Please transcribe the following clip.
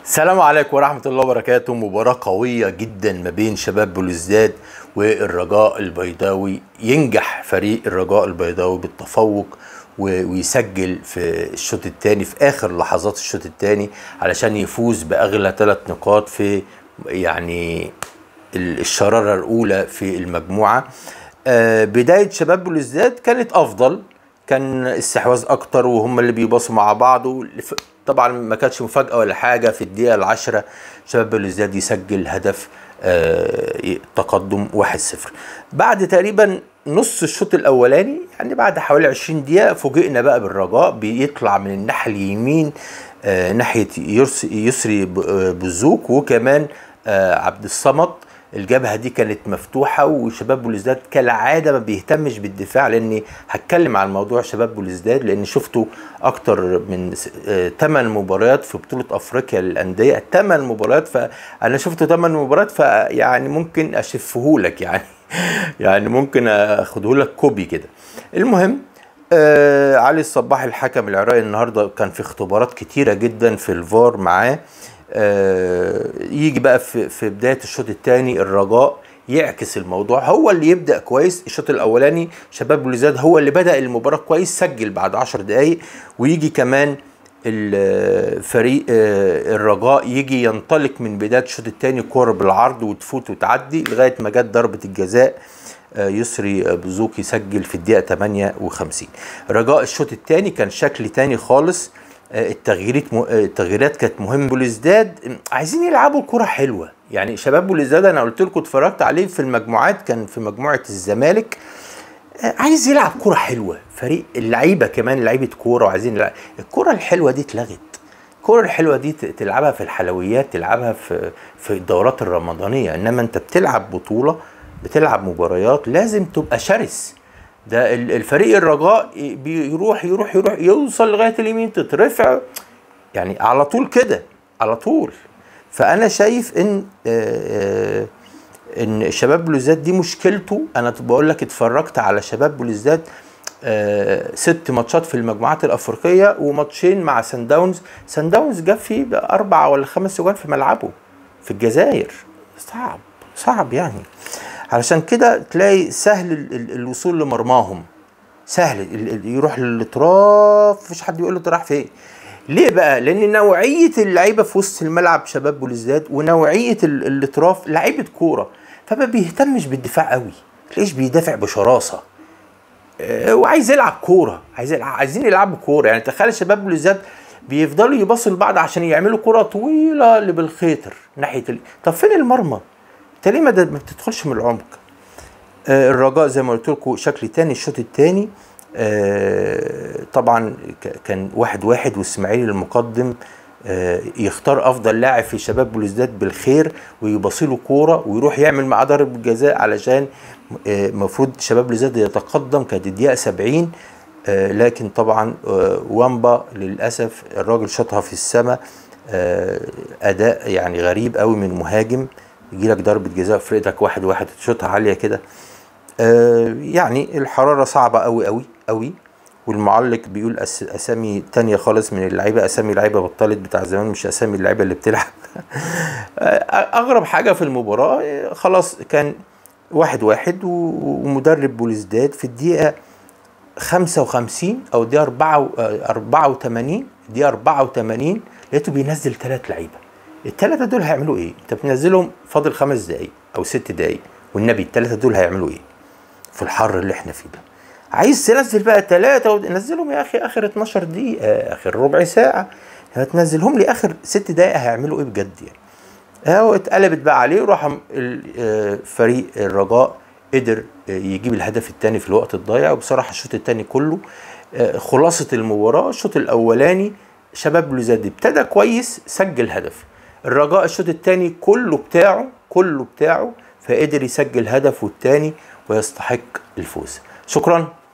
السلام عليكم ورحمة الله وبركاته مباراة قوية جدا ما بين شباب بلوزداد والرجاء البيضاوي ينجح فريق الرجاء البيضاوي بالتفوق و- ويسجل في الشوط الثاني في آخر لحظات الشوط الثاني علشان يفوز بأغلى ثلاث نقاط في يعني ال- الشرارة الأولى في المجموعة آه، بداية شباب بلوزداد كانت أفضل كان استحواذ أكتر وهم اللي بيباصوا مع بعض والف- طبعا ما كانتش مفاجأة ولا حاجة في الدقيقة العاشرة شباب بلوزداد يسجل هدف آه، تقدم 1-0 بعد تقريبا نص الشوط الأولاني يعني بعد حوالي 20 دقيقة فوجئنا بقى بالرجاء بيطلع من الناحية اليمين آه، ناحية يرس- يسري ب- آه، بزوك وكمان آه، عبد الصمد الجبهه دي كانت مفتوحه وشباب بوليزداد كالعاده ما بيهتمش بالدفاع لاني هتكلم عن موضوع شباب بوليزداد لان شفته اكتر من 8 مباريات في بطوله افريقيا للانديه 8 مباريات فانا شفته 8 مباريات فيعني ممكن اشفه لك يعني يعني ممكن اخده لك كوبي كده المهم آه علي الصباح الحكم العراقي النهارده كان في اختبارات كتيره جدا في الفار معاه آه يجي بقى في, في بدايه الشوط الثاني الرجاء يعكس الموضوع هو اللي يبدا كويس الشوط الاولاني شباب بلوزداد هو اللي بدا المباراه كويس سجل بعد 10 دقائق ويجي كمان الفريق آه، الرجاء يجي ينطلق من بدايه الشوط الثاني كوره بالعرض وتفوت وتعدي لغايه ما جت ضربه الجزاء آه، يسري بزوك يسجل في الدقيقه 58 رجاء الشوط الثاني كان شكل تاني خالص آه، التغييرات م... آه، التغييرات كانت مهمه بوليزداد عايزين يلعبوا كرة حلوه يعني شباب بوليزداد انا قلت لكم اتفرجت عليه في المجموعات كان في مجموعه الزمالك آه، عايز يلعب كرة حلوه فريق اللعيبه كمان لعيبه كوره وعايزين يلعب. الكرة الحلوه دي اتلغت الكرة الحلوة دي ت- تلعبها في الحلويات تلعبها في في الدورات الرمضانية انما انت بتلعب بطولة بتلعب مباريات لازم تبقى شرس ده ال- الفريق الرجاء ي- بيروح يروح يروح يوصل لغاية اليمين تترفع يعني على طول كده على طول فانا شايف ان آه، آه، ان شباب بلوزداد دي مشكلته انا بقول لك اتفرجت على شباب بلوزداد آه، ست ماتشات في المجموعات الافريقيه وماتشين مع سان داونز سان داونز جاب فيه اربع ولا خمس جوان في ملعبه في الجزائر صعب صعب يعني علشان كده تلاقي سهل ال- ال- الوصول لمرماهم سهل ال- ال- يروح للاطراف مفيش حد يقول له انت رايح فين ليه بقى لان نوعيه اللعيبه في وسط الملعب شباب بوليزداد ونوعيه ال- الاطراف لعيبه كوره فما بيهتمش بالدفاع قوي تلاقيش بيدافع بشراسه آه، وعايز يلعب كوره عايز يلعب عايزين يلعبوا كوره يعني تخيل شباب بلوزات بيفضلوا يباصوا لبعض عشان يعملوا كره طويله اللي بالخيطر ناحيه ال... طب فين المرمى؟ انت ليه ما ده- ما بتدخلش من العمق؟ آه، الرجاء زي ما قلت لكم شكل تاني الشوط التاني آه، طبعا ك- كان واحد واحد والاسماعيلي المقدم آه، يختار افضل لاعب في شباب بلوزداد بالخير ويباصي له كوره ويروح يعمل معاه ضربه جزاء علشان المفروض شباب بلوزداد يتقدم كانت الدقيقه 70 آه، لكن طبعا آه، وامبا للاسف الراجل شاطها في السماء آه، اداء يعني غريب قوي من مهاجم يجي لك ضربه جزاء في رقتك واحد واحد تشوطها عاليه كده آه، يعني الحراره صعبه قوي قوي قوي والمعلق بيقول أس اسامي تانية خالص من اللعيبه اسامي لعيبه بطلت بتاع زمان مش اسامي اللعيبه اللي بتلعب آه، اغرب حاجه في المباراه آه، خلاص كان واحد واحد و- ومدرب بوليزداد في الدقيقه 55 او دقيقه 4 84 دقيقه 84 لقيته بينزل ثلاث لعيبه الثلاثه دول هيعملوا ايه؟ انت بتنزلهم فاضل خمس دقائق او ست دقائق والنبي الثلاثه دول هيعملوا ايه؟ في الحر اللي احنا فيه ده عايز تنزل بقى ثلاثة ونزلهم يا اخي اخر 12 دقيقة اخر ربع ساعة هتنزلهم لي اخر ست دقايق هيعملوا ايه بجد يعني اهو اتقلبت بقى عليه وراح م- ال- آه، فريق الرجاء قدر آه، يجيب الهدف الثاني في الوقت الضايع وبصراحة الشوط الثاني كله آه، خلاصة المباراة الشوط الأولاني شباب بلوزداد ابتدى كويس سجل هدف الرجاء الشوط الثاني كله بتاعه كله بتاعه فقدر يسجل هدف والتاني ويستحق الفوز شكرا